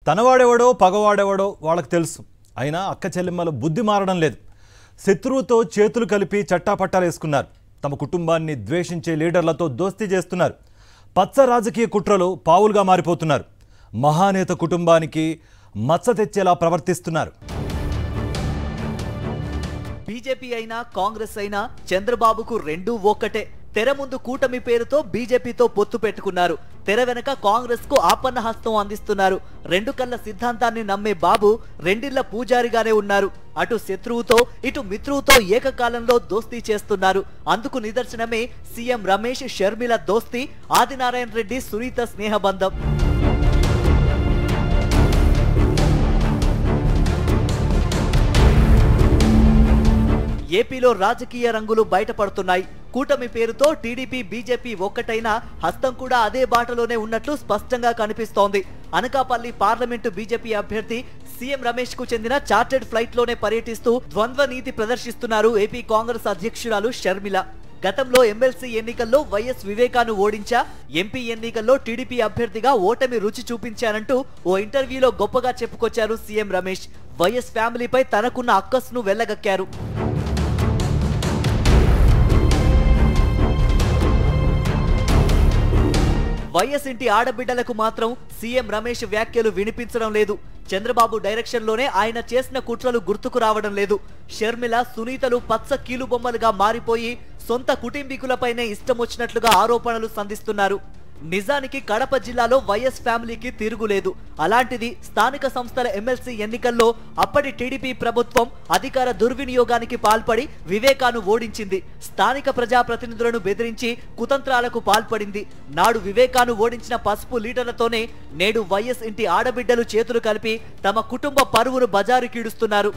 తనవాడెవడో పగవాడెవడో వాళ్ళకి తెలుసు అయినా అక్క చెల్లెమ్మల బుద్ధి మారడం లేదు శత్రువుతో చేతులు కలిపి చట్టాపట్టాలు వేసుకున్నారు తమ కుటుంబాన్ని ద్వేషించే లీడర్లతో దోస్తీ చేస్తున్నారు పచ్చ రాజకీయ కుట్రలు పావులుగా మారిపోతున్నారు మహానేత కుటుంబానికి మచ్చ తెచ్చేలా ప్రవర్తిస్తున్నారు బీజేపీ అయినా కాంగ్రెస్ అయినా చంద్రబాబుకు రెండూ ఒక్కటే తెర ముందు కూటమి పేరుతో బీజేపీతో పొత్తు పెట్టుకున్నారు తెర వెనక కాంగ్రెస్ కు ఆపన్న హస్తం అందిస్తున్నారు రెండు కళ్ళ సిద్ధాంతాన్ని నమ్మే బాబు రెండిళ్ల పూజారిగానే ఉన్నారు అటు శత్రువుతో ఇటు మిత్రువుతో ఏకకాలంలో దోస్తీ చేస్తున్నారు అందుకు నిదర్శనమే సీఎం రమేష్ షర్మిల దోస్తీ ఆదినారాయణ రెడ్డి సునీత స్నేహబంధం ఏపీలో రాజకీయ రంగులు బయటపడుతున్నాయి కూటమి పేరుతో టీడీపీ బీజేపీ ఒక్కటైనా హస్తం కూడా అదే బాటలోనే ఉన్నట్లు స్పష్టంగా కనిపిస్తోంది అనకాపల్లి పార్లమెంటు బీజేపీ అభ్యర్థి సీఎం రమేష్ కు చెందిన చార్టెడ్ ఫ్లైట్ లోనే పర్యటిస్తూ ద్వంద్వ నీతి ప్రదర్శిస్తున్నారు ఏపీ కాంగ్రెస్ అధ్యక్షురాలు షర్మిల గతంలో ఎమ్మెల్సీ ఎన్నికల్లో వైఎస్ వివేకాను ఓడించా ఎంపీ ఎన్నికల్లో టీడీపీ అభ్యర్థిగా ఓటమి రుచి చూపించానంటూ ఓ ఇంటర్వ్యూలో గొప్పగా చెప్పుకొచ్చారు సీఎం రమేష్ వైఎస్ ఫ్యామిలీపై తనకున్న అక్కస్ను వెళ్లగక్కారు వైఎస్ ఇంటి ఆడబిడ్డలకు మాత్రం సీఎం రమేష్ వ్యాఖ్యలు వినిపించడం లేదు చంద్రబాబు డైరెక్షన్ లోనే ఆయన చేసిన కుట్రలు గుర్తుకు రావడం లేదు షర్మిల సునీతలు పచ్చ కీలుబొమ్మలుగా మారిపోయి సొంత కుటుంబీకులపైనే ఇష్టం వచ్చినట్లుగా ఆరోపణలు సంధిస్తున్నారు నిజానికి కడప జిల్లాలో వైఎస్ ఫ్యామిలీకి తిరుగులేదు అలాంటిది స్థానిక సంస్థల ఎమ్మెల్సీ ఎన్నికల్లో అప్పటి టీడీపీ ప్రభుత్వం అధికార దుర్వినియోగానికి పాల్పడి వివేకాను ఓడించింది స్థానిక ప్రజాప్రతినిధులను బెదిరించి కుతంత్రాలకు పాల్పడింది నాడు వివేకాను ఓడించిన పసుపు లీడర్లతోనే నేడు వైఎస్ ఇంటి ఆడబిడ్డలు చేతులు కలిపి తమ కుటుంబ పరువును బజారు కీడుస్తున్నారు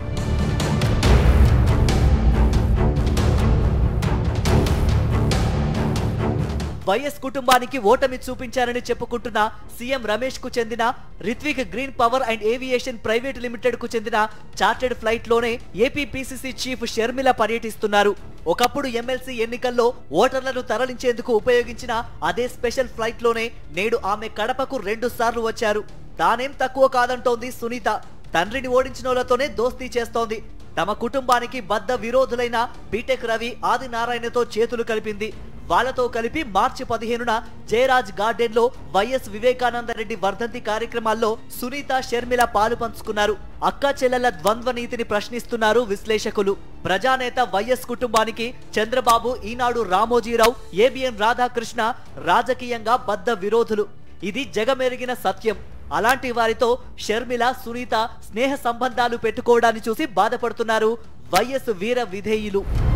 వైఎస్ కుటుంబానికి ఓటమి చూపించారని చెప్పుకుంటున్న సీఎం రమేష్ కు చెందిన Ritvik green power and aviation private limited కు చెందిన చార్టెడ్ ఫ్లైట్ లోనే ఏపీ పిసిసి చీఫ్ షర్మిల పర్యటిస్తున్నారు ఒకప్పుడు ఎమ్మెల్సీ ఎన్నికల్లో ఓటర్లను తరలించేందుకు ఉపయోగించిన అదే స్పెషల్ ఫ్లైట్ లోనే నేడు ఆమె కడపకు రెండు సార్లు వచ్చారు తానేం తక్కువ కాదంటోంది సునీత తండ్రిని ఓడించినోళ్లతోనే దోస్తీ చేస్తోంది తమ కుటుంబానికి బద్ద విరోధులైన బీటెక్ రవి ఆదినారాయణతో చేతులు కలిపింది వాళ్ళతో కలిపి మార్చి పదిహేనున జయరాజ్ గార్డెన్ లో వైఎస్ వివేకానంద రెడ్డి వర్ధంతి కార్యక్రమాల్లో సునీత షర్మిల పాలు పంచుకున్నారు అక్క చెల్లెల ద్వంద్వ నీతిని ప్రశ్నిస్తున్నారు విశ్లేషకులు ప్రజానేత వైఎస్ కుటుంబానికి చంద్రబాబు ఈనాడు రామోజీరావు ఏబిఎన్ రాధాకృష్ణ రాజకీయంగా బద్ద విరోధులు ఇది జగమెరిగిన సత్యం అలాంటి వారితో షర్మిల సునీత స్నేహ సంబంధాలు పెట్టుకోవడాన్ని చూసి బాధపడుతున్నారు వైఎస్ వీర విధేయులు